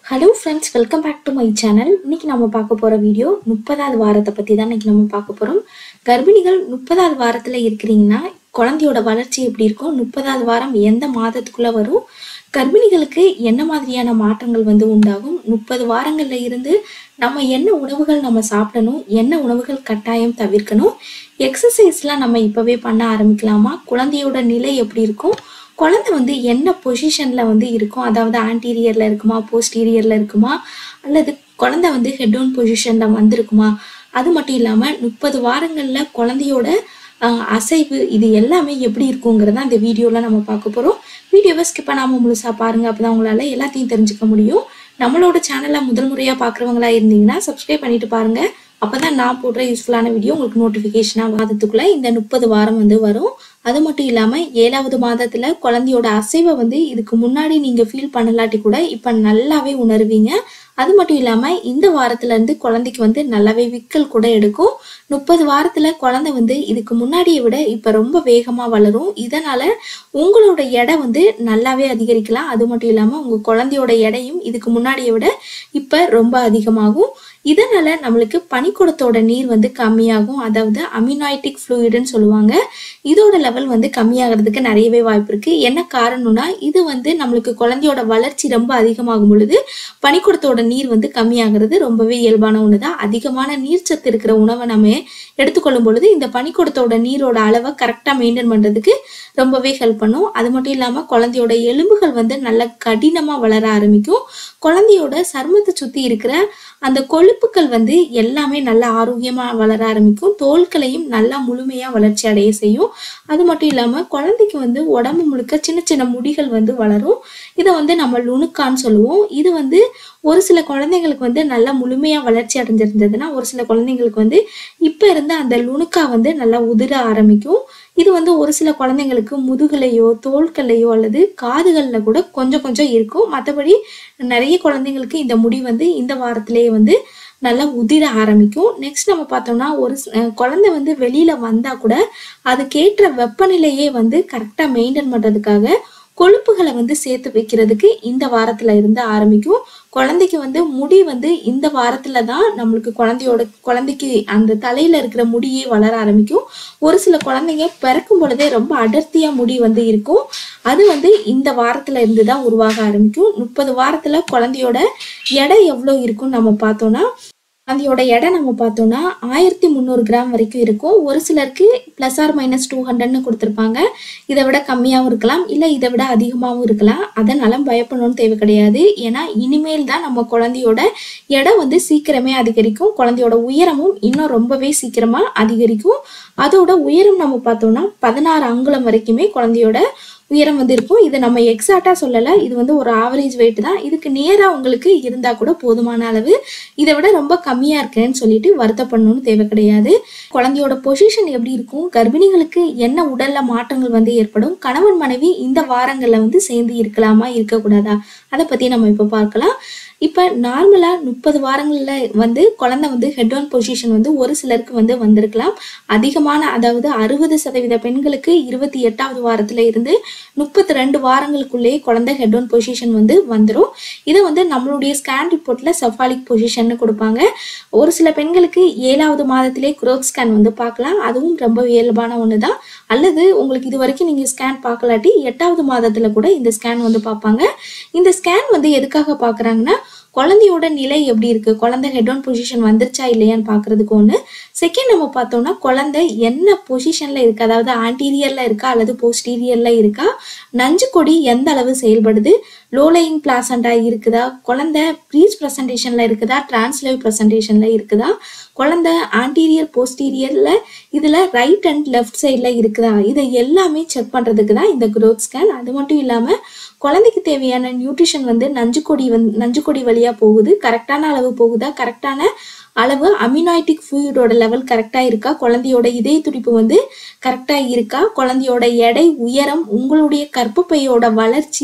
hello friends welcome back to my channel இன்னைக்கு நம்ம பார்க்க போகிற வீடியோ முப்பதாவது வாரத்தை பற்றி தான் இன்னைக்கு நம்ம பார்க்க போகிறோம் கர்ப்பிணிகள் முப்பதாவது வாரத்தில் இருக்கிறீங்கன்னா குழந்தையோட வளர்ச்சி எப்படி இருக்கும் முப்பதாவது வாரம் எந்த மாதத்துக்குள்ளே வரும் கர்ப்பிணிகளுக்கு என்ன மாதிரியான மாற்றங்கள் வந்து உண்டாகும் முப்பது வாரங்களில் இருந்து நம்ம என்ன உணவுகள் நம்ம சாப்பிடணும் என்ன உணவுகள் கட்டாயம் தவிர்க்கணும் எக்ஸசைஸ்லாம் நம்ம இப்போவே பண்ண ஆரம்பிக்கலாமா குழந்தையோட நிலை எப்படி இருக்கும் குழந்தை வந்து என்ன பொசிஷனில் வந்து இருக்கும் அதாவது ஆன்டீரியரில் இருக்குமா போஸ்டீரியரில் இருக்குமா அல்லது குழந்தை வந்து ஹெட் ஒன் பொசிஷனில் வந்திருக்குமா அது மட்டும் இல்லாமல் முப்பது வாரங்களில் குழந்தையோட ஆஹ், அசைவு இது எல்லாமே எப்படி இருக்குங்கிறத அந்த வீடியோவில் நம்ம பார்க்க போகிறோம் வீடியோவை ஸ்கிப் பண்ணாமல் முழுசாக பாருங்கள் அப்போ தான் உங்களால் எல்லாத்தையும் தெரிஞ்சுக்க முடியும் நம்மளோட சேனலை முதல் முறையாக பார்க்குறவங்களா இருந்தீங்கன்னா சப்ஸ்கிரைப் பண்ணிட்டு பாருங்கள் அப்போ தான் நான் போடுற யூஸ்ஃபுல்லான வீடியோ உங்களுக்கு நோட்டிஃபிகேஷனாக மாதத்துக்குள்ளே இந்த முப்பது வாரம் வந்து வரும் அது மட்டும் இல்லாமல் ஏழாவது மாதத்தில் குழந்தையோட அசைவை வந்து இதுக்கு முன்னாடி நீங்கள் ஃபீல் பண்ணலாட்டி கூட இப்போ நல்லாவே உணர்வீங்க அது மட்டும் இல்லாமல் இந்த வாரத்துலேருந்து குழந்தைக்கு வந்து நல்லாவே விக்கல் கூட எடுக்கும் முப்பது வாரத்தில் குழந்தை வந்து இதுக்கு முன்னாடியை விட இப்போ ரொம்ப வேகமாக வளரும் இதனால் உங்களோட எடை வந்து நல்லாவே அதிகரிக்கலாம் அது மட்டும் இல்லாமல் உங்கள் குழந்தையோட எடையும் இதுக்கு முன்னாடியை விட இப்போ ரொம்ப அதிகமாகும் இதனால நம்மளுக்கு பனிக்கூடத்தோட நீர் வந்து கம்மியாகும் அதாவது அமினாய்டிக் ஃப்ளூயிடுன்னு சொல்லுவாங்க இதோட லெவல் வந்து கம்மியாகிறதுக்கு நிறையவே வாய்ப்பு இருக்கு என்ன காரணம்னா இது வந்து நம்மளுக்கு குழந்தையோட வளர்ச்சி ரொம்ப அதிகமாகும் பொழுது பனிக்கூடத்தோட நீர் வந்து கம்மியாகிறது ரொம்பவே இயல்பான ஒன்று தான் அதிகமான நீர்ச்சத்து இருக்கிற உணவை நம்ம எடுத்துக்கொள்ளும் பொழுது இந்த பனிக்கூடத்தோட நீரோட அளவை கரெக்டாக மெயின்டைன் பண்ணுறதுக்கு ரொம்பவே ஹெல்ப் பண்ணும் அது மட்டும் இல்லாமல் குழந்தையோட எலும்புகள் வந்து நல்ல கடினமாக வளர ஆரம்பிக்கும் குழந்தையோட சருமத்தை சுற்றி இருக்கிற அந்த கொழுப்புக்கள் வந்து எல்லாமே நல்லா ஆரோக்கியமாக வளர ஆரம்பிக்கும் தோல்களையும் நல்லா முழுமையாக வளர்ச்சி அடைய செய்யும் அது மட்டும் இல்லாமல் குழந்தைக்கு வந்து உடம்பு முழுக்க சின்ன சின்ன முடிகள் வந்து வளரும் இதை வந்து நம்ம லுணுக்கான்னு சொல்லுவோம் இது வந்து ஒரு சில குழந்தைங்களுக்கு வந்து நல்லா முழுமையாக வளர்ச்சி அடைஞ்சிருந்ததுன்னா ஒரு சில குழந்தைங்களுக்கு வந்து இப்போ இருந்த அந்த லுணுக்கா வந்து நல்லா உதிர ஆரம்பிக்கும் இது வந்து ஒரு சில குழந்தைங்களுக்கு முதுகுலையோ தோள்கள்லையோ அல்லது காதுகளில் கூட கொஞ்சம் கொஞ்சம் இருக்கும் மற்றபடி நிறைய குழந்தைங்களுக்கு இந்த முடி வந்து இந்த வாரத்திலேயே வந்து நல்லா உதிர ஆரம்பிக்கும் நெக்ஸ்ட் நம்ம பார்த்தோம்னா ஒரு ஸ்- அஹ் குழந்தை வந்து வெளியில வந்தா கூட அதுக்கேற்ற வெப்பநிலையே வந்து கரெக்டாக மெயின்டைன் பண்றதுக்காக கொழுப்புகளை வந்து சேர்த்து வைக்கிறதுக்கு இந்த வாரத்துல இருந்து ஆரம்பிக்கும் குழந்தைக்கு வந்து முடி வந்து இந்த வாரத்துல தான் நம்மளுக்கு குழந்தையோட குழந்தைக்கு அந்த தலையில இருக்கிற முடியே வளர ஆரம்பிக்கும் ஒரு சில குழந்தைங்க பிறக்கும் பொழுதே ரொம்ப அடர்த்தியா முடி வந்து இருக்கும் அது வந்து இந்த வாரத்துல இருந்து தான் உருவாக ஆரம்பிக்கும் முப்பது வாரத்துல குழந்தையோட எடை எவ்வளோ இருக்கும்னு நம்ம பார்த்தோம்னா குழந்தையோட எடை நம்ம பார்த்தோம்னா ஆயிரத்தி முந்நூறு கிராம் வரைக்கும் இருக்கும் ஒரு சிலருக்கு ப்ளஸ் ஆர் மைனஸ் டூ ஹண்ட்ரட்னு கொடுத்துருப்பாங்க இதை விட கம்மியாகவும் இருக்கலாம் இல்லை இதை விட அதிகமாகவும் இருக்கலாம் அதனால பயப்படணும்னு தேவை கிடையாது ஏன்னா இனிமேல் தான் நம்ம குழந்தையோட எடை வந்து சீக்கிரமே அதிகரிக்கும் குழந்தையோட உயரமும் இன்னும் ரொம்பவே சீக்கிரமாக அதிகரிக்கும் அதோட உயரம் நம்ம பார்த்தோம்னா பதினாறு அங்குலம் வரைக்குமே குழந்தையோட உயரம் வந்து இருக்கும் இது நம்ம எக்ஸாக்டாக சொல்லலை இது வந்து ஒரு ஆவரேஜ் வெயிட் தான் இதுக்கு நேராக உங்களுக்கு இருந்தால் கூட போதுமான அளவு இதை விட ரொம்ப கம்மியாக இருக்கேன்னு சொல்லிட்டு வருத்தப்படணும்னு தேவை கிடையாது குழந்தையோட பொசிஷன் எப்படி இருக்கும் கர்ப்பிணிகளுக்கு என்ன உடல்ல மாற்றங்கள் வந்து ஏற்படும் கணவன் மனைவி இந்த வாரங்களில் வந்து சேர்ந்து இருக்கலாமா இருக்கக்கூடாதா அதை பற்றி நம்ம இப்போ பார்க்கலாம் இப்போ நார்மலாக முப்பது வாரங்களில் வந்து குழந்தை வந்து ஹெட் ஒன் பொசிஷன் வந்து ஒரு சிலருக்கு வந்து வந்திருக்கலாம் அதிகமான அதாவது அறுபது சதவீத பெண்களுக்கு இருபத்தி எட்டாவது வாரத்துல இருந்து முப்பத்தி ரெண்டு வாரங்களுக்குள்ளேயே குழந்தை ஹெட் ஒன் பொசிஷன் வந்து வந்துடும் இதை வந்து நம்மளுடைய ஸ்கேன் ரிப்போர்ட்டில் செஃபாலிக் பொசிஷன்னு கொடுப்பாங்க ஒரு சில பெண்களுக்கு ஏழாவது மாதத்திலே குரோத் ஸ்கேன் வந்து பார்க்கலாம் அதுவும் ரொம்ப இயல்பான ஒன்று தான் அல்லது உங்களுக்கு இது வரைக்கும் நீங்கள் ஸ்கேன் பார்க்கலாட்டி எட்டாவது மாதத்தில் கூட இந்த ஸ்கேன் வந்து பார்ப்பாங்க இந்த ஸ்கேன் வந்து எதுக்காக பார்க்குறாங்கன்னா குழந்தையோட நிலை எப்படி இருக்கு குழந்தை ஹெட் ஒன் பொசிஷன் வந்துருச்சா இல்லையான்னு பார்க்கறதுக்கு ஒன்று செகண்ட் நம்ம பார்த்தோம்னா குழந்தை என்ன பொசிஷன்ல இருக்கு அதாவது ஆன்டீரியர்ல இருக்கா அல்லது போஸ்டீரியர்ல இருக்கா நஞ்சு கொடி எந்த அளவு செயல்படுது லோலையிங் பிளாசண்டா இருக்குதா குழந்தை ப்ரீஸ் ப்ரெசன்டேஷன்ல இருக்குதா டிரான்ஸ்லைவ் ப்ரெசன்டேஷன்ல இருக்குதா குழந்தை ஆன்டீரியர் போஸ்டீரியர்ல இதுல ரைட் அண்ட் லெஃப்ட் சைட்ல இருக்குதா இதை எல்லாமே செக் பண்றதுக்கு தான் இந்த growth ஸ்கேன் அது மட்டும் இல்லாம குழந்தைக்கு தேவையான நியூட்ரிஷன் வந்து நஞ்சுக்கொடி வந்து நஞ்சுக்கொடி வழியா போகுது கரெக்டான அளவு போகுதா கரெக்டான அளவு அமினாய்டிக் ஃப்ளூயிடோட லெவல் கரெக்டாக இருக்கா குழந்தையோட இதய துடிப்பு வந்து கரெக்டாக இருக்கா குழந்தையோட எடை உயரம் உங்களுடைய கர்ப்பப்பையோட வளர்ச்சி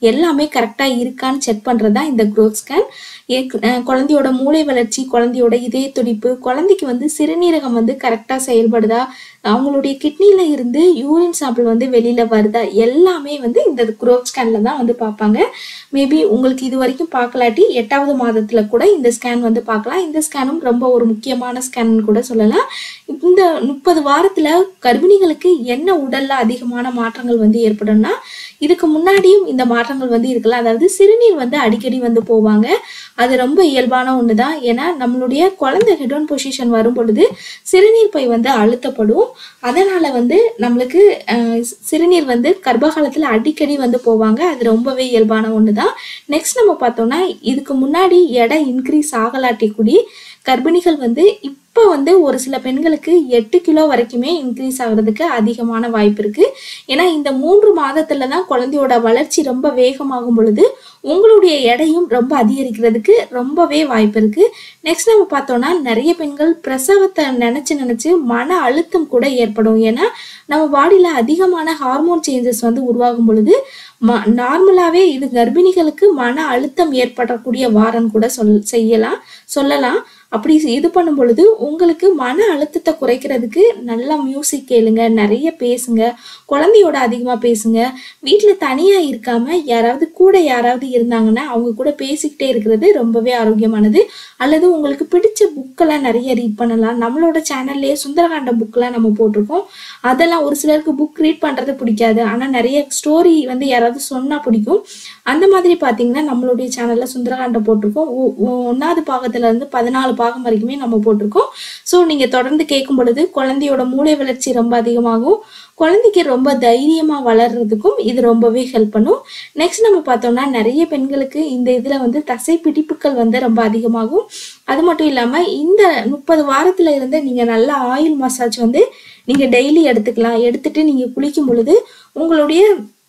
எல்லாமே கரெக்டாக இருக்கான்னு செக் பண்ணுறது தான் இந்த growth ஸ்கேன் குழந்தையோட மூளை வளர்ச்சி குழந்தையோட இதய துடிப்பு குழந்தைக்கு வந்து சிறுநீரகம் வந்து கரெக்டாக செயல்படுதா அவங்களுடைய கிட்னில இருந்து யூரின் சாம்பிள் வந்து வெளியில வருதா எல்லாமே வந்து இந்த குரோத் ஸ்கேன்ல தான் வந்து பார்ப்பாங்க மேபி உங்களுக்கு இது வரைக்கும் பார்க்கலாட்டி எட்டாவது மாதத்துல கூட இந்த ஸ்கேன் வந்து பார்க்கலாம் இந்த ஸ்கேனும் ரொம்ப ஒரு முக்கியமான ஸ்கேன் கூட சொல்லலாம் இந்த முப்பது வாரத்துல கர்ப்பிணிகளுக்கு என்ன உடல்ல அதிகமான மாற்றங்கள் வந்து ஏற்படும்னா இதுக்கு முன்னாடியும் இந்த மாற்றங்கள் வந்து இருக்கலாம் அதாவது சிறுநீர் வந்து அடிக்கடி வந்து போவாங்க அது ரொம்ப இயல்பான ஒன்று தான் ஏன்னா நம்மளுடைய குழந்தை ஹெட் ஆன் பொசிஷன் வரும் பொழுது சிறுநீர் பை வந்து அழுத்தப்படும் அதனால வந்து நம்மளுக்கு அஹ், சிறுநீர் வந்து கர்ப்பகாலத்தில் அடிக்கடி வந்து போவாங்க அது ரொம்பவே இயல்பான ஒன்று தான் நெக்ஸ்ட் நம்ம பார்த்தோம்னா இதுக்கு முன்னாடி எடை இன்க்ரீஸ் ஆகலாட்டி கூடி கர்ப்பிணிகள் வந்து இப்போ வந்து ஒரு சில பெண்களுக்கு எட்டு கிலோ வரைக்குமே இன்க்ரீஸ் ஆகுறதுக்கு அதிகமான வாய்ப்பு இருக்கு ஏன்னா இந்த மூன்று மாதத்துல தான் குழந்தையோட வளர்ச்சி ரொம்ப வேகமாகும் பொழுது உங்களுடைய எடையும் ரொம்ப அதிகரிக்கிறதுக்கு ரொம்பவே வாய்ப்பு இருக்கு நெக்ஸ்ட் நம்ம பார்த்தோம்னா நிறைய பெண்கள் பிரசவத்தை நினைச்சு நினைச்சு மன அழுத்தம் கூட ஏற்படும் ஏன்னா நம்ம பாடியில அதிகமான ஹார்மோன் சேஞ்சஸ் வந்து உருவாகும் பொழுது ம நார்மலாகவே இது கர்ப்பிணிகளுக்கு மன அழுத்தம் ஏற்படக்கூடிய வாரம் கூட சொல் செய்யலாம் சொல்லலாம் அப்படி இது பண்ணும் பொழுது உங்களுக்கு மன அழுத்தத்தை குறைக்கிறதுக்கு நல்லா மியூசிக் கேளுங்க நிறைய பேசுங்க குழந்தையோட அதிகமாக பேசுங்க வீட்டில் தனியாக இருக்காம யாராவது கூட யாராவது இருந்தாங்கன்னா அவங்க கூட பேசிக்கிட்டே இருக்கிறது ரொம்பவே ஆரோக்கியமானது அல்லது உங்களுக்கு பிடிச்ச புக்கெல்லாம் நிறைய ரீட் பண்ணலாம் நம்மளோட சேனல்லே சுந்தரகாண்டம் புக்கெலாம் நம்ம போட்டிருக்கோம் அதெல்லாம் ஒரு சிலருக்கு புக் ரீட் பண்ணுறது பிடிக்காது ஆனால் நிறைய ஸ்டோரி வந்து யாராவது சொன்னால் பிடிக்கும் அந்த மாதிரி பார்த்தீங்கன்னா நம்மளுடைய சேனலில் சுந்தரகாண்டம் போட்டிருக்கோம் ஒ- ஒ- ஒண்ணாவது பாகத்துல இருந்து பதினாலு பாகம் வரைக்குமே நம்ம போட்டிருக்கோம் ஸோ நீங்கள் தொடர்ந்து கேட்கும் பொழுது குழந்தையோட மூளை வளர்ச்சி ரொம்ப அதிகமாகும் குழந்தைக்கு ரொம்ப தைரியமா வளர்றதுக்கும் இது ரொம்பவே ஹெல்ப் பண்ணும் நெக்ஸ்ட் நம்ம பார்த்தோம்னா நிறைய பெண்களுக்கு இந்த இதுல வந்து தசை பிடிப்புகள் வந்து ரொம்ப அதிகமாகும் அது மட்டும் இல்லாம இந்த முப்பது வாரத்துல இருந்து நீங்க நல்ல ஆயில் மசாஜ் வந்து நீங்க டெய்லி எடுத்துக்கலாம் எடுத்துட்டு நீங்க குளிக்கும் பொழுது உங்களுடைய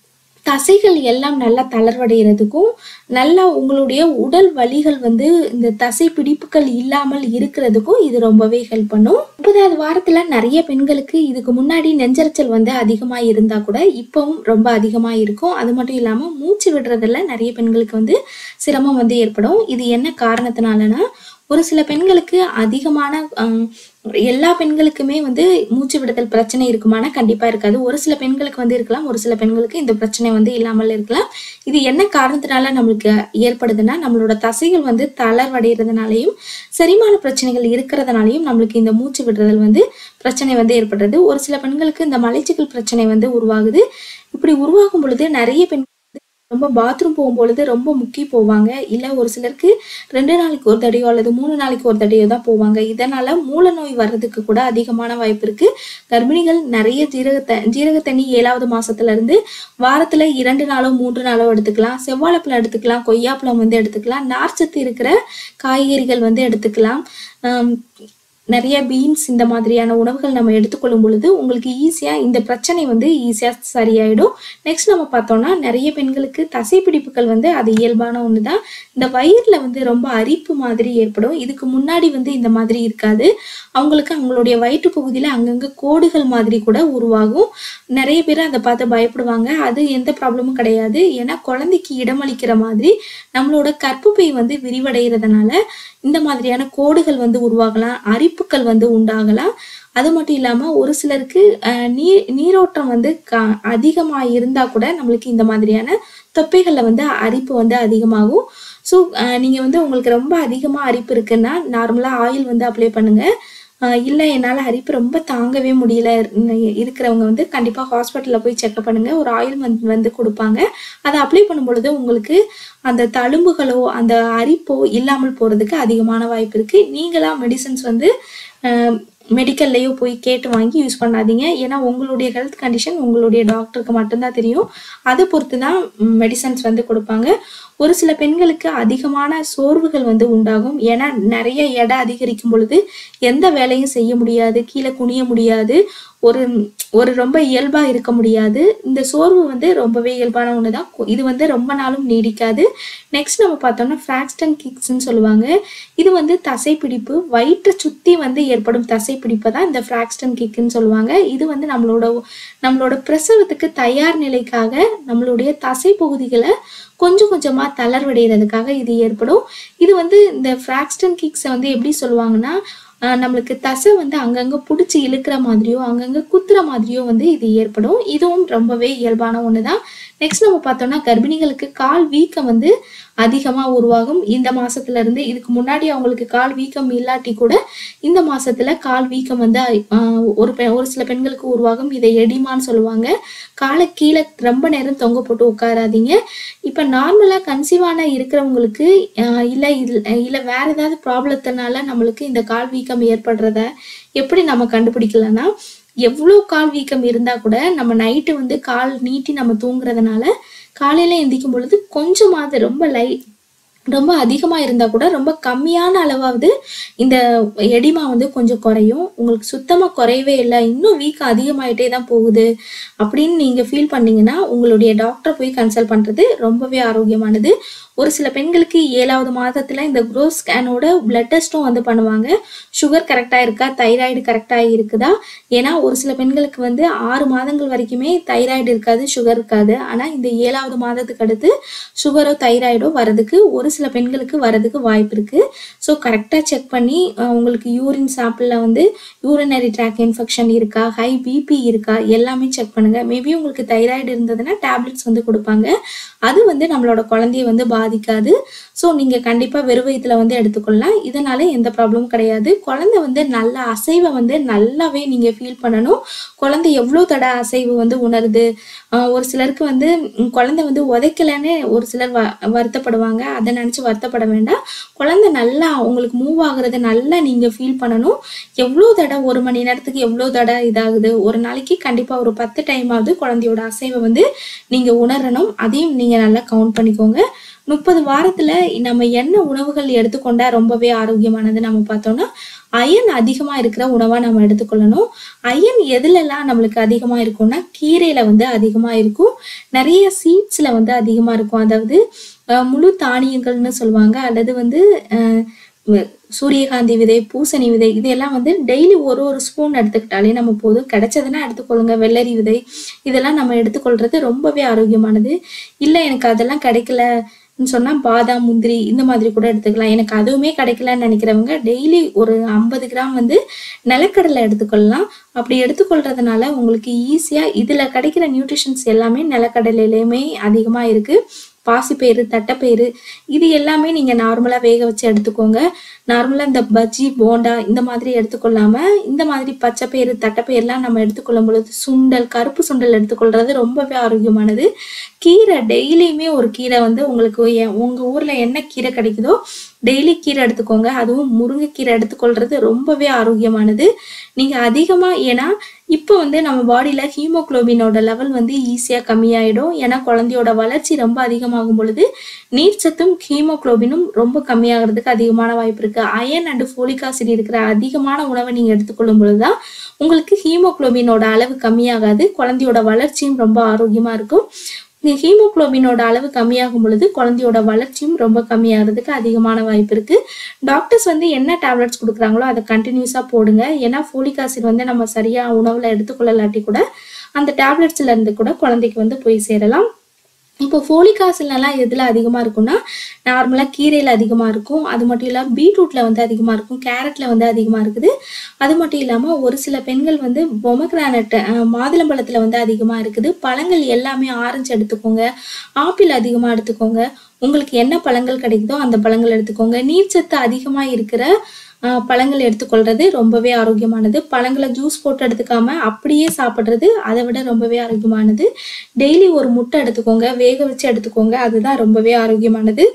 தசைகள் எல்லாம் நல்லா தளர்வடைகிறதுக்கும் நல்லா உங்களுடைய உடல் வலிகள் வந்து இந்த தசை பிடிப்புகள் இல்லாமல் இருக்கிறதுக்கும் இது ரொம்பவே ஹெல்ப் பண்ணும் முப்பதாவது வாரத்துல நிறைய பெண்களுக்கு இதுக்கு முன்னாடி நெஞ்சரிச்சல் வந்து அதிகமா இருந்தா கூட இப்பவும் ரொம்ப அதிகமா இருக்கும் அது மட்டும் இல்லாம மூச்சு விடுறதுல நிறைய பெண்களுக்கு வந்து சிரமம் வந்து ஏற்படும் இது என்ன காரணத்தினாலனா ஒரு சில பெண்களுக்கு அதிகமான ஹம், எல்லா பெண்களுக்குமே வந்து மூச்சு விடுதல் பிரச்சனை இருக்குமானா கண்டிப்பா இருக்காது ஒரு சில பெண்களுக்கு வந்து இருக்கலாம் ஒரு சில பெண்களுக்கு இந்த பிரச்சனை வந்து இல்லாமல் இருக்கலாம் இது என்ன காரணத்தினால நம்மளுக்கு ஏற்படுதுன்னா நம்மளோட தசைகள் வந்து தளர்வடைகிறதுனாலையும் செரிமான பிரச்சனைகள் இருக்கிறதுனாலையும் நம்மளுக்கு இந்த மூச்சு விடுறதல் வந்து பிரச்சனை வந்து ஏற்படுறது ஒரு சில பெண்களுக்கு இந்த மலைச்சிக்கல் பிரச்சனை வந்து உருவாகுது இப்படி உருவாகும் பொழுது நிறைய பெண் ரொம்ப பாத்ரூம் போகும்பொழுது ரொம்ப முக்கி போவாங்க இல்லை ஒரு சிலருக்கு ரெண்டு நாளைக்கு ஒரு தடையோ அல்லது மூணு நாளைக்கு ஒரு தடையோ தான் போவாங்க இதனால மூல நோய் வர்றதுக்கு கூட அதிகமான வாய்ப்பு இருக்கு கர்ப்பிணிகள் நிறைய ஜீரக ஜீரக தண்ணி ஏழாவது மாசத்துல இருந்து வாரத்துல இரண்டு நாளோ மூன்று நாளோ எடுத்துக்கலாம் செவ்வாழைப்பழம் எடுத்துக்கலாம் கொய்யாப்பழம் வந்து எடுத்துக்கலாம் நார்ச்சத்து இருக்கிற காய்கறிகள் வந்து எடுத்துக்கலாம் ஆம், நிறைய பீன்ஸ் இந்த மாதிரியான உணவுகள் நம்ம எடுத்துக்கொள்ளும் பொழுது உங்களுக்கு ஈஸியாக இந்த பிரச்சனை வந்து ஈஸியாக சரியாயிடும் நெக்ஸ்ட் நம்ம பார்த்தோம்னா நிறைய பெண்களுக்கு தசைப்பிடிப்புகள் வந்து அது இயல்பான ஒன்று தான் இந்த வயிறில் வந்து ரொம்ப அரிப்பு மாதிரி ஏற்படும் இதுக்கு முன்னாடி வந்து இந்த மாதிரி இருக்காது அவங்களுக்கு அவங்களுடைய வயிற்று பகுதியில் அங்கங்கே கோடுகள் மாதிரி கூட உருவாகும் நிறைய பேர் அதை பார்த்து பயப்படுவாங்க அது எந்த ப்ராப்ளமும் கிடையாது ஏன்னா குழந்தைக்கு இடமளிக்கிற மாதிரி நம்மளோட கர்ப்பப்பை வந்து விரிவடைகிறதுனால இந்த மாதிரியான கோடுகள் வந்து உருவாகலாம் அரிப்புகள் வந்து உண்டாகலாம் அது மட்டும் இல்லாமல் ஒரு சிலருக்கு அஹ், நீர் நீரோட்டம் வந்து க அதிகமாக இருந்தால் கூட நம்மளுக்கு இந்த மாதிரியான தொப்பைகளில் வந்து அரிப்பு வந்து அதிகமாகும் ஸோ நீங்கள் வந்து உங்களுக்கு ரொம்ப அதிகமாக அரிப்பு இருக்குன்னா நார்மலாக ஆயில் வந்து அப்ளை பண்ணுங்கள் இல்லை என்னால் அரிப்பு ரொம்ப தாங்கவே முடியல இரு- இருக்கிறவங்க வந்து கண்டிப்பாக ஹாஸ்பிட்டலில் போய் செக்அப் பண்ணுங்கள் ஒரு ஆயில் வந்து வந்து கொடுப்பாங்க அதை அப்ளை பண்ணும் பொழுது உங்களுக்கு அந்த தழும்புகளோ அந்த அரிப்போ இல்லாமல் போகிறதுக்கு அதிகமான வாய்ப்பு இருக்குது நீங்களாக மெடிசன்ஸ் வந்து மெடிக்கல்லையோ போய் கேட்டு வாங்கி யூஸ் பண்ணாதீங்க ஏன்னா உங்களுடைய ஹெல்த் கண்டிஷன் உங்களுடைய டாக்டருக்கு மட்டும்தான் தெரியும் அதை பொறுத்து தான் மெடிசன்ஸ் வந்து கொடுப்பாங்க ஒரு சில பெண்களுக்கு அதிகமான சோர்வுகள் வந்து உண்டாகும் ஏன்னா நிறைய எடை அதிகரிக்கும் பொழுது எந்த வேலையும் செய்ய முடியாது கீழே குனிய முடியாது ஒரு ஒரு ரொம்ப இயல்பா இருக்க முடியாது இந்த சோர்வு வந்து ரொம்பவே இயல்பான ஒன்று தான் இது வந்து ரொம்ப நாளும் நீடிக்காது நெக்ஸ்ட் நம்ம பார்த்தோம்னா ஃப்ராக்ஸ்டன் கிக்ஸ்ன்னு சொல்லுவாங்க இது வந்து தசைப்பிடிப்பு வயிற்றை சுற்றி வந்து ஏற்படும் தசைப்பிடிப்பை தான் இந்த ஃப்ராக்ஸ்டன் கிக்குன்னு சொல்லுவாங்க இது வந்து நம்மளோட நம்மளோட பிரசவத்துக்கு தயார் நிலைக்காக நம்மளுடைய தசை பகுதிகளை கொஞ்சம் கொஞ்சமாக தளர்வடைகிறதுக்காக இது ஏற்படும் இது வந்து இந்த ஃப்ராக்ஸ்டன் கிக்ஸை வந்து எப்படி சொல்லுவாங்கன்னா ஆஹ் நம்மளுக்கு தசை வந்து அங்கங்கே பிடிச்சி இழுக்கிற மாதிரியோ அங்கங்கே குத்துற மாதிரியோ வந்து இது ஏற்படும் இதுவும் ரொம்பவே இயல்பான ஒன்று தான் நெக்ஸ்ட் நம்ம பார்த்தோம்னா கர்ப்பிணிகளுக்கு கால் வீக்கம் வந்து அதிகமாக உருவாகும் இந்த மாசத்துல இருந்து இதுக்கு முன்னாடி அவங்களுக்கு கால் வீக்கம் இல்லாட்டி கூட இந்த மாசத்துல கால் வீக்கம் வந்து ஆஹ் ஒரு பெ ஒரு சில பெண்களுக்கு உருவாகும் இதை எடிமான்னு சொல்லுவாங்க காலை கீழே ரொம்ப நேரம் தொங்க போட்டு உட்காராதீங்க இப்போ நார்மலாக கன்சீவான இருக்கிறவங்களுக்கு ஆஹ் இல்லை இது இல்லை வேற ஏதாவது ப்ராப்ளத்தினால நம்மளுக்கு இந்த கால் வீக்கம் ஏற்படுறத எப்படி நம்ம கண்டுபிடிக்கலன்னா எவ்வளோ கால் வீக்கம் இருந்தால் கூட நம்ம நைட்டு வந்து கால் நீட்டி நம்ம தூங்குறதுனால காலையில் எந்திக்கும் பொழுது கொஞ்சமாவது ரொம்ப லை ரொம்ப அதிகமாக இருந்தால் கூட ரொம்ப கம்மியான அளவாவது இந்த எடிமா வந்து கொஞ்சம் குறையும் உங்களுக்கு சுத்தமாக குறையவே இல்லை இன்னும் வீக்கம் அதிகமாயிட்டே தான் போகுது அப்படின்னு நீங்கள் ஃபீல் பண்ணீங்கன்னா உங்களுடைய டாக்டரை போய் கன்சல்ட் பண்ணுறது ரொம்பவே ஆரோக்கியமானது ஒரு சில பெண்களுக்கு ஏழாவது மாதத்தில் இந்த க்ரோத் ஸ்கேனோட பிளட் டெஸ்ட்டும் வந்து பண்ணுவாங்க சுகர் கரெக்டாக இருக்கா தைராய்டு கரெக்டாக இருக்குதா ஏன்னா ஒரு சில பெண்களுக்கு வந்து ஆறு மாதங்கள் வரைக்குமே தைராய்டு இருக்காது சுகர் இருக்காது ஆனால் இந்த ஏழாவது மாதத்துக்கு அடுத்து சுகரோ தைராய்டோ வரதுக்கு ஒரு சில பெண்களுக்கு வரதுக்கு வாய்ப்பு இருக்குது ஸோ கரெக்டாக செக் பண்ணி அஹ், உங்களுக்கு யூரின் சாம்பிளில் வந்து யூரினரி ட்ராக் இன்ஃபெக்ஷன் இருக்கா ஹை பிபி இருக்கா எல்லாமே செக் பண்ணுங்கள் மேபி உங்களுக்கு தைராய்டு இருந்ததுன்னா டேப்லெட்ஸ் வந்து கொடுப்பாங்க அது வந்து நம்மளோட குழந்தைய வந்து பாதிக்காது ஸோ நீங்கள் கண்டிப்பாக வெறும் வயித்துல வந்து எடுத்துக்கொள்ளலாம் இதனால எந்த ப்ராப்ளமும் கிடையாது குழந்தை வந்து நல்ல அசைவை வந்து நல்லாவே நீங்கள் ஃபீல் பண்ணணும் குழந்தை எவ்வளோ தடை அசைவு வந்து உணருது ஆஹ் ஒரு சிலருக்கு வந்து ம், குழந்தை வந்து உதைக்கலன்னு ஒரு சிலர் வ வருத்தப்படுவாங்க அதை நினச்சி வருத்தப்பட வேண்டாம் குழந்தை நல்லா உங்களுக்கு மூவ் ஆகுறத நல்லா நீங்கள் ஃபீல் பண்ணணும் எவ்வளோ தடை ஒரு மணி நேரத்துக்கு எவ்வளோ தடை இதாகுது ஒரு நாளைக்கு கண்டிப்பாக ஒரு பத்து டைமாவது குழந்தையோட அசைவை வந்து நீங்கள் உணரணும் அதையும் நீங்கள் நல்லா கவுண்ட் பண்ணிக்கோங்க முப்பது வாரத்துல நம்ம என்ன உணவுகள் எடுத்துக்கொண்டா ரொம்பவே ஆரோக்கியமானது நம்ம பார்த்தோம்னா அயன் அதிகமா இருக்கிற உணவா நம்ம எடுத்துக்கொள்ளணும் அயன் எதுலெல்லாம் நம்மளுக்கு அதிகமா இருக்கும்னா கீரையில வந்து அதிகமா இருக்கும் நிறைய சீட்ஸ்ல வந்து அதிகமா இருக்கும் அதாவது அஹ், முழு தானியங்கள்னு சொல்லுவாங்க அல்லது வந்து அஹ், வ- சூரியகாந்தி விதை பூசணி விதை இதெல்லாம் வந்து டெய்லி ஒரு ஒரு ஸ்பூன் எடுத்துக்கிட்டாலே நம்ம போதும் கிடைச்சதுன்னா எடுத்துக்கொள்ளுங்க வெள்ளரி விதை இதெல்லாம் நம்ம எடுத்துக்கொள்றது ரொம்பவே ஆரோக்கியமானது இல்லை எனக்கு அதெல்லாம் கிடைக்கல சொன்னா பாதாம் முந்திரி இந்த மாதிரி கூட எடுத்துக்கலாம் எனக்கு அதுவுமே கிடைக்கலன்னு நினைக்கிறவங்க டெய்லி ஒரு ஐம்பது கிராம் வந்து நிலக்கடலை எடுத்துக்கொள்ளலாம் அப்படி எடுத்துக்கொள்றதுனால உங்களுக்கு ஈஸியா இதுல கிடைக்கிற நியூட்ரிஷன்ஸ் எல்லாமே நிலக்கடலையிலையுமே அதிகமா இருக்கு பாசிப்பயிறு தட்டைப்பயிறு இது எல்லாமே நீங்கள் நார்மலாக வேக வச்சு எடுத்துக்கோங்க நார்மலாக இந்த பஜ்ஜி போண்டா இந்த மாதிரி எடுத்துக்கொள்ளாம இந்த மாதிரி பச்சைப்பயிறு தட்டைப்பயிரெலாம் நம்ம எடுத்துக்கொள்ளும் பொழுது சுண்டல் கருப்பு சுண்டல் எடுத்துக்கொள்றது ரொம்பவே ஆரோக்கியமானது கீரை டெய்லியுமே ஒரு கீரை வந்து உங்களுக்கு எ- உங்க ஊர்ல என்ன கீரை கிடைக்குதோ டெய்லி கீரை எடுத்துக்கோங்க அதுவும் முருங்கைக்கீரை எடுத்துக்கொள்றது ரொம்பவே ஆரோக்கியமானது நீங்க அதிகமா ஏன்னா இப்போ வந்து நம்ம பாடியில ஹீமோகுளோபினோட லெவல் வந்து ஈஸியா கம்மியாயிடும் ஏன்னா குழந்தையோட வளர்ச்சி ரொம்ப அதிகமாகும் பொழுது நீர்ச்சத்தும் ஹீமோகுளோபினும் ரொம்ப கம்மியாகிறதுக்கு அதிகமான வாய்ப்பு இருக்கு அயன் அண்ட் ஃபோலிக் ஆசிட் இருக்கிற அதிகமான உணவை நீங்க எடுத்துக்கொள்ளும் பொழுதுதான் உங்களுக்கு ஹீமோகுளோபினோட அளவு கம்மியாகாது குழந்தையோட வளர்ச்சியும் ரொம்ப ஆரோக்கியமா இருக்கும் இந்த ஹீமோகுளோபினோட அளவு கம்மியாகும் பொழுது குழந்தையோட வளர்ச்சியும் ரொம்ப கம்மியாகிறதுக்கு அதிகமான வாய்ப்பு இருக்கு டாக்டர்ஸ் வந்து என்ன டேப்லெட்ஸ் கொடுக்குறாங்களோ அதை கண்டினியூஸாக போடுங்க ஏன்னா ஃபோலிக் ஆசிட் வந்து நம்ம சரியா உணவுல எடுத்துக்கொள்ளலாட்டி கூட அந்த டேப்லெட்ஸ்ல இருந்து கூட குழந்தைக்கு வந்து போய் சேரலாம் இப்போ ஃபோலிக் ஆசிட்லாம் எதில் அதிகமாக இருக்கும்னா நார்மலாக கீரையில் அதிகமாக இருக்கும் அது மட்டும் இல்லாமல் பீட்ரூட்டில் வந்து அதிகமாக இருக்கும் கேரட்டில் வந்து அதிகமாக இருக்குது அது மட்டும் இல்லாமல் ஒரு சில பெண்கள் வந்து பொமக்ரானட் மாதுளம்பழத்தில் வந்து அதிகமாக இருக்குது பழங்கள் எல்லாமே ஆரஞ்சு எடுத்துக்கோங்க ஆப்பிள் அதிகமாக எடுத்துக்கோங்க உங்களுக்கு என்ன பழங்கள் கிடைக்குதோ அந்த பழங்கள் எடுத்துக்கோங்க நீர்ச்சத்து அதிகமாக இருக்கிற ஆஹ், பழங்கள் எடுத்துக்கொள்றது ரொம்பவே ஆரோக்கியமானது பழங்களை ஜூஸ் போட்டு எடுத்துக்காம அப்படியே சாப்பிட்றது அதை விட ரொம்பவே ஆரோக்கியமானது டெய்லி ஒரு முட்டை எடுத்துக்கோங்க வேக வச்சு எடுத்துக்கோங்க அதுதான் ரொம்பவே ஆரோக்கியமானது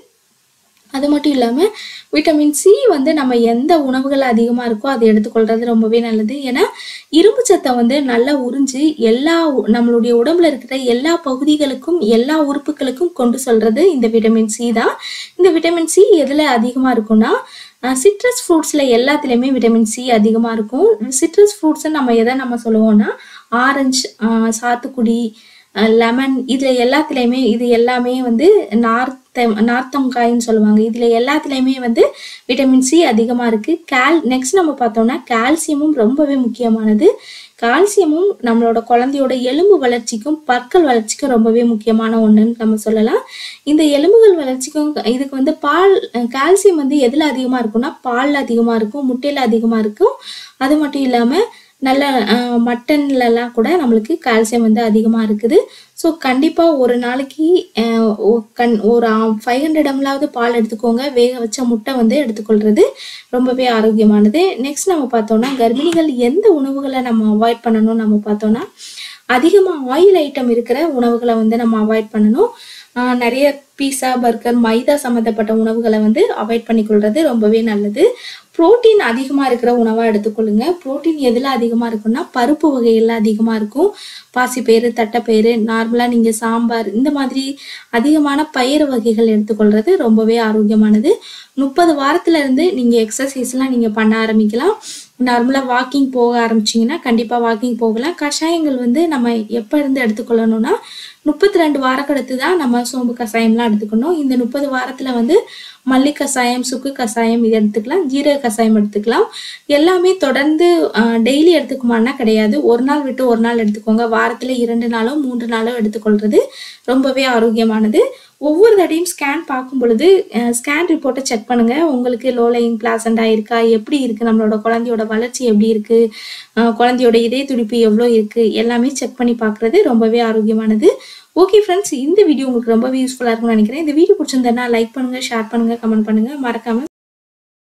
அது மட்டும் இல்லாமல் விட்டமின் சி வந்து நம்ம எந்த உணவுகள் அதிகமாக இருக்கோ அதை எடுத்துக்கொள்றது ரொம்பவே நல்லது ஏன்னா இரும்பு சத்தை வந்து நல்லா உறிஞ்சு எல்லா உ- நம்மளுடைய உடம்புல இருக்கிற எல்லா பகுதிகளுக்கும் எல்லா உறுப்புகளுக்கும் கொண்டு சொல்றது இந்த விட்டமின் சி தான் இந்த விட்டமின் சி எதில் அதிகமாக இருக்கும்னா சிட்ரஸ் ஃப்ரூட்ஸில் எல்லாத்துலேயுமே விட்டமின் சி அதிகமாக இருக்கும் சிட்ரஸ் ஃப்ரூட்ஸை நம்ம எதை நம்ம சொல்லுவோம்னா ஆரஞ்சு சாத்துக்குடி லெமன் இதில் எல்லாத்துலேயுமே இது எல்லாமே வந்து நார்த்த நார்த்தங்காய்ன்னு சொல்லுவாங்க இதில் எல்லாத்துலேயுமே வந்து விட்டமின் சி அதிகமாக இருக்குது கேல் நெக்ஸ்ட் நம்ம பார்த்தோம்னா கால்சியமும் ரொம்பவே முக்கியமானது கால்சியமும் நம்மளோட குழந்தையோட எலும்பு வளர்ச்சிக்கும் பற்கள் வளர்ச்சிக்கும் ரொம்பவே முக்கியமான ஒன்றுன்னு நம்ம சொல்லலாம் இந்த எலும்புகள் வளர்ச்சிக்கும் இதுக்கு வந்து பால் கால்சியம் வந்து எதில் அதிகமாக இருக்கும்னா பாலில் அதிகமாக இருக்கும் முட்டையில் அதிகமாக இருக்கும் அது மட்டும் இல்லாமல் நல்ல அஹ், மட்டன்லலாம் கூட நம்மளுக்கு கால்சியம் வந்து அதிகமாக இருக்குது ஸோ கண்டிப்பாக ஒரு நாளைக்கு அஹ், ஒ- கண் ஒரு ஃபைவ் ஹண்ட்ரட் எம்லாவது பால் எடுத்துக்கோங்க வேக வச்ச முட்டை வந்து எடுத்துக்கொள்கிறது ரொம்பவே ஆரோக்கியமானது நெக்ஸ்ட் நம்ம பார்த்தோம்னா கர்ப்பிணிகள் எந்த உணவுகளை நம்ம அவாய்ட் பண்ணணும் நம்ம பார்த்தோம்னா அதிகமாக ஆயில் ஐட்டம் இருக்கிற உணவுகளை வந்து நம்ம அவாய்ட் பண்ணணும் ஆஹ் நிறைய பீஸா பர்கர் மைதா சம்மந்தப்பட்ட உணவுகளை வந்து அவாய்ட் பண்ணிக்கொள்றது ரொம்பவே நல்லது புரோட்டீன் அதிகமாக இருக்கிற உணவாக எடுத்துக்கொள்ளுங்க புரோட்டீன் எதில் அதிகமாக இருக்குன்னா பருப்பு வகைகளில் அதிகமாக இருக்கும் பாசிப்பயிறு தட்டைப்பயிறு நார்மலாக நீங்கள் சாம்பார் இந்த மாதிரி அதிகமான பயிறு வகைகள் எடுத்துக்கொள்றது ரொம்பவே ஆரோக்கியமானது முப்பது வாரத்துல இருந்து நீங்கள் எக்ஸசைஸ்லாம் நீங்கள் பண்ண ஆரம்பிக்கலாம் நார்மலாக வாக்கிங் போக ஆரம்பிச்சிங்கன்னா கண்டிப்பாக வாக்கிங் போகலாம் கஷாயங்கள் வந்து நம்ம எப்போ இருந்து எடுத்துக்கொள்ளணும்னா முப்பத்தி ரெண்டு வாரக்கடுத்து தான் நம்ம சோம்பு கஷாயம்லாம் எடுத்துக்கணும் இந்த முப்பது வாரத்தில் வந்து மல்லி கஷாயம் சுக்கு கஷாயம் இது எடுத்துக்கலாம் ஜீரக கஷாயம் எடுத்துக்கலாம் எல்லாமே தொடர்ந்து டெய்லி எடுத்துக்குமானா கிடையாது ஒரு நாள் விட்டு ஒரு நாள் எடுத்துக்கோங்க வாரத்தில் இரண்டு நாளோ மூன்று நாளோ எடுத்துக்கொள்றது ரொம்பவே ஆரோக்கியமானது ஒவ்வொரு தடையும் ஸ்கேன் பார்க்கும் பொழுது ஸ்கேன் ரிப்போர்ட்டை செக் பண்ணுங்க உங்களுக்கு லோ லைன் பிளாசண்டா இருக்கா எப்படி இருக்கு நம்மளோட குழந்தையோட வளர்ச்சி எப்படி இருக்கு அஹ் குழந்தையோட இதய துடிப்பு எவ்வளோ இருக்கு எல்லாமே செக் பண்ணி பார்க்கறது ரொம்பவே ஆரோக்கியமானது ஓகே ஃப்ரெண்ட்ஸ் இந்த வீடியோ உங்களுக்கு ரொம்பவே யூஸ்ஃபுல்லாக இருக்கும்னு நினைக்கிறேன் இந்த வீடியோ பிடிச்சிருந்தேன்னா லைக் பண்ணுங்க ஷேர் பண்ணுங்க கமெண்ட் பண்ணுங்க மறக்காம